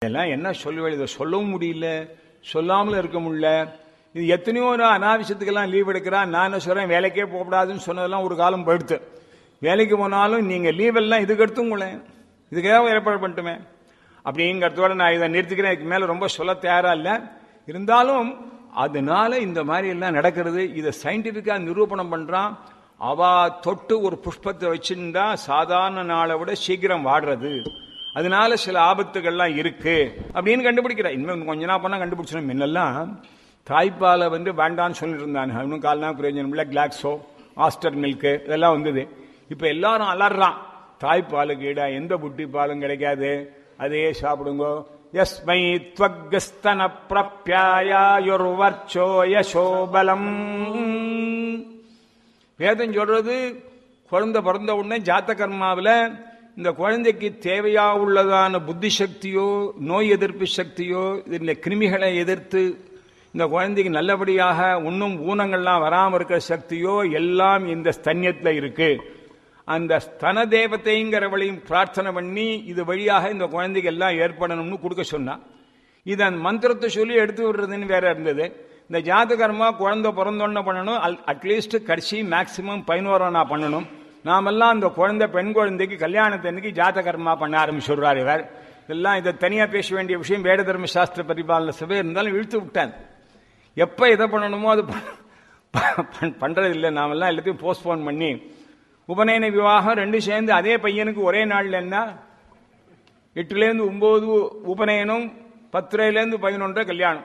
இதெல்லாம் என்ன சொல்லுவேன் இதை சொல்லவும் முடியல சொல்லாமல் இருக்க முடியல இது எத்தனையோ நான் அனாவசியத்துக்கெல்லாம் லீவ் எடுக்கிறான் நான் என்ன சொல்றேன் வேலைக்கே போகக்கூடாதுன்னு சொன்னதெல்லாம் ஒரு காலம் போயிடுத்து வேலைக்கு போனாலும் நீங்க லீவ் எல்லாம் இதுக்கு எடுத்துங்களேன் இதுக்காக ஏற்பாடு பண்ணிட்டுமே அப்படிங்கிறதோட நான் இதை நிறுத்திக்கிறேன் இதுக்கு மேல ரொம்ப சொல்ல தயாரா இல்லை இருந்தாலும் அதனால இந்த மாதிரி எல்லாம் நடக்கிறது இதை சயின்டிபிக்கா நிரூபணம் பண்றான் அவ தொட்டு ஒரு புஷ்பத்தை வச்சிருந்தா சாதாரண நாளை விட சீக்கிரம் வாடுறது அதனால சில ஆபத்துகள்லாம் இருக்கு அப்படின்னு கண்டுபிடிக்கிறா இன்னும் கொஞ்ச நாள் பண்ணா கண்டுபிடிச்சிடும் முன்னெல்லாம் தாய்ப்பாலை வந்து வேண்டான்னு சொல்லிட்டு இருந்தாங்க இன்னும் கால்னா பிரயோஜனம் இல்லை கிளாக்ஸோ ஆஸ்டர் மில்க்கு இதெல்லாம் வந்தது இப்ப எல்லாரும் அலறான் தாய்ப்பாலுக்கு ஈடா எந்த புட்டி பாலும் கிடைக்காது அதையே சாப்பிடுங்க யஸ்மை துவகஸ்தன பிரப்யாயுர்வர்ச்சோ யசோபலம் வேதம் சொல்றது குழந்தை பிறந்த உடனே ஜாத்த கர்மாவில் இந்த குழந்தைக்கு தேவையா உள்ளதான புத்தி சக்தியோ நோய் எதிர்ப்பு சக்தியோ இந்த கிருமிகளை எதிர்த்து இந்த குழந்தைக்கு நல்லபடியாக இன்னும் ஊனங்கள்லாம் வராமல் இருக்கிற சக்தியோ எல்லாம் இந்த ஸ்தன்யத்தில் இருக்கு அந்த ஸ்தன தேவதைங்கிறவளையும் பிரார்த்தனை பண்ணி இது வழியாக இந்த குழந்தைக்கு எல்லாம் ஏற்படணும்னு கொடுக்க சொன்னா இது அந்த மந்திரத்தை சொல்லி எடுத்து விடுறதுன்னு வேற இருந்தது இந்த ஜாதகர்மா குழந்தை பிறந்தோன்னு பண்ணணும் அட்லீஸ்ட் கடைசி மேக்சிமம் பதினோராம் நான் பண்ணணும் நாமெல்லாம் அந்த குழந்தை பெண் குழந்தைக்கு கல்யாணத்தன்னைக்கு ஜாதகர்மா பண்ண ஆரம்பிச்சுடுறாரு இவர் இதெல்லாம் இதை தனியாக பேச வேண்டிய விஷயம் வேட தர்ம சாஸ்திர பரிபாலன சபை இருந்தாலும் இழுத்து விட்டேன் எப்போ எதை பண்ணணுமோ அது பண்றது இல்லை நாமெல்லாம் எல்லாத்தையும் போஸ்ட்போன் பண்ணி உபநயன விவாகம் ரெண்டும் சேர்ந்து அதே பையனுக்கு ஒரே நாள்ல என்ன எட்டுலேருந்து ஒன்பது உபநயனம் பத்துலேருந்து பதினொன்றரை கல்யாணம்